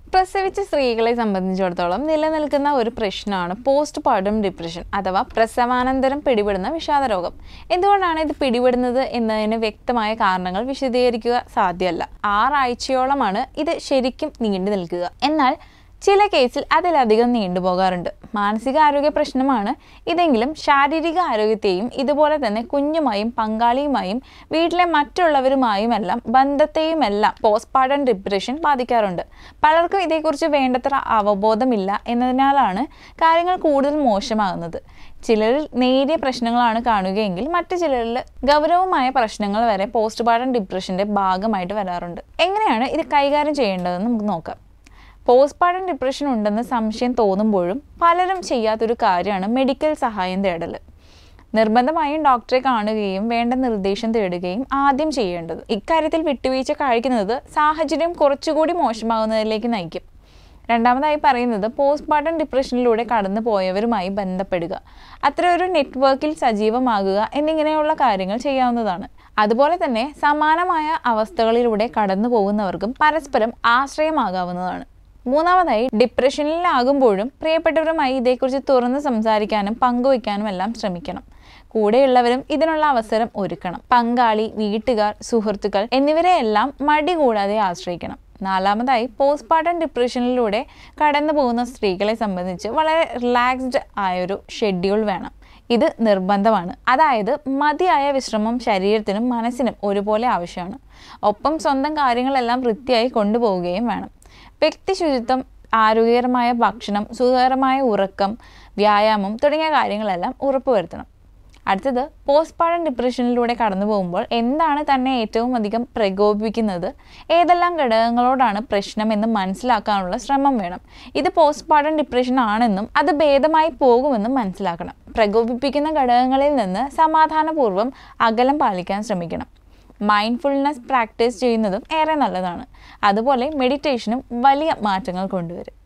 പ്രസവിച്ച സ്ത്രീകളെ സംബന്ധിച്ചിടത്തോളം നിലനിൽക്കുന്ന ഒരു പ്രശ്നമാണ് പോസ്റ്റ് പാർട്ടം ഡിപ്രഷൻ അഥവാ പ്രസവാനന്തരം പിടിപെടുന്ന വിഷാദരോഗം എന്തുകൊണ്ടാണ് ഇത് പിടിപെടുന്നത് എന്നതിന് വ്യക്തമായ കാരണങ്ങൾ വിശദീകരിക്കുക സാധ്യമല്ല ആറാഴ്ചയോളമാണ് ഇത് ശരിക്കും നീണ്ടു നിൽക്കുക എന്നാൽ ചില കേസിൽ അതിലധികം നീണ്ടുപോകാറുണ്ട് മാനസികാരോഗ്യ പ്രശ്നമാണ് ഇതെങ്കിലും ശാരീരിക ആരോഗ്യത്തെയും ഇതുപോലെ തന്നെ കുഞ്ഞുമായും പങ്കാളിയുമായും വീട്ടിലെ മറ്റുള്ളവരുമായുമെല്ലാം ബന്ധത്തെയുമെല്ലാം പോസ്റ്റ്പാർട്ടം ഡിപ്രഷൻ ബാധിക്കാറുണ്ട് പലർക്കും ഇതേക്കുറിച്ച് വേണ്ടത്ര അവബോധമില്ല എന്നതിനാലാണ് കാര്യങ്ങൾ കൂടുതൽ മോശമാകുന്നത് ചിലരിൽ നേരിയ പ്രശ്നങ്ങളാണ് കാണുകയെങ്കിൽ മറ്റു ചിലരിൽ ഗൗരവമായ പ്രശ്നങ്ങൾ വരെ പോസ്റ്റ്പാർട്ടം ഡിപ്രഷന്റെ ഭാഗമായിട്ട് വരാറുണ്ട് എങ്ങനെയാണ് ഇത് കൈകാര്യം ചെയ്യേണ്ടതെന്ന് നമുക്ക് നോക്കാം പോസ്റ്റ്പാർട്ടം ഡിപ്രഷൻ ഉണ്ടെന്ന് സംശയം തോന്നുമ്പോഴും പലരും ചെയ്യാത്തൊരു കാര്യമാണ് മെഡിക്കൽ സഹായം തേടൽ നിർബന്ധമായും ഡോക്ടറെ കാണുകയും വേണ്ട നിർദ്ദേശം തേടുകയും ആദ്യം ചെയ്യേണ്ടത് ഇക്കാര്യത്തിൽ വിട്ടുവീഴ്ച കഴിക്കുന്നത് സാഹചര്യം കുറച്ചുകൂടി മോശമാകുന്നതിലേക്ക് നയിക്കും രണ്ടാമതായി പറയുന്നത് പോസ്റ്റ്മോർട്ടം ഡിപ്രഷനിലൂടെ കടന്നു പോയവരുമായി ബന്ധപ്പെടുക അത്തരം ഒരു നെറ്റ്വർക്കിൽ സജീവമാകുക എന്നിങ്ങനെയുള്ള കാര്യങ്ങൾ ചെയ്യാവുന്നതാണ് അതുപോലെ തന്നെ സമാനമായ അവസ്ഥകളിലൂടെ കടന്നു പോകുന്നവർക്കും പരസ്പരം ആശ്രയമാകാവുന്നതാണ് മൂന്നാമതായി ഡിപ്രഷനിലാകുമ്പോഴും പ്രിയപ്പെട്ടവരുമായി ഇതേക്കുറിച്ച് തുറന്ന് സംസാരിക്കാനും പങ്കുവയ്ക്കാനും എല്ലാം ശ്രമിക്കണം കൂടെയുള്ളവരും ഇതിനുള്ള അവസരം ഒരുക്കണം പങ്കാളി വീട്ടുകാർ സുഹൃത്തുക്കൾ എന്നിവരെയെല്ലാം മടി കൂടാതെ ആശ്രയിക്കണം നാലാമതായി പോസ്റ്റ്മോർട്ടം ഡിപ്രഷനിലൂടെ കടന്നു പോകുന്ന സ്ത്രീകളെ സംബന്ധിച്ച് വളരെ റിലാക്സ്ഡ് ആയൊരു ഷെഡ്യൂൾ വേണം ഇത് നിർബന്ധമാണ് അതായത് മതിയായ വിശ്രമം ശരീരത്തിനും മനസ്സിനും ഒരുപോലെ ആവശ്യമാണ് ഒപ്പം സ്വന്തം കാര്യങ്ങളെല്ലാം വൃത്തിയായി കൊണ്ടുപോവുകയും വേണം വ്യക്തി ശുചിത്വം ആരോഗ്യകരമായ ഭക്ഷണം സുഖകരമായ ഉറക്കം വ്യായാമം തുടങ്ങിയ കാര്യങ്ങളെല്ലാം ഉറപ്പുവരുത്തണം അടുത്തത് പോസ്റ്റ്മോർട്ടം ഡിപ്രഷനിലൂടെ കടന്നു പോകുമ്പോൾ എന്താണ് തന്നെ ഏറ്റവും അധികം പ്രകോപിപ്പിക്കുന്നത് ഏതെല്ലാം ഘടകങ്ങളോടാണ് പ്രശ്നമെന്ന് മനസ്സിലാക്കാനുള്ള ശ്രമം വേണം ഇത് പോസ്റ്റ്മോർട്ടം ഡിപ്രഷൻ ആണെന്നും അത് ഭേദമായി പോകുമെന്നും മനസ്സിലാക്കണം പ്രകോപിപ്പിക്കുന്ന ഘടകങ്ങളിൽ നിന്ന് സമാധാനപൂർവ്വം അകലം പാലിക്കാൻ ശ്രമിക്കണം മൈൻഡ്ഫുൾനെസ് പ്രാക്ടീസ് ചെയ്യുന്നതും ഏറെ നല്ലതാണ് അതുപോലെ മെഡിറ്റേഷനും വലിയ മാറ്റങ്ങൾ കൊണ്ടുവരും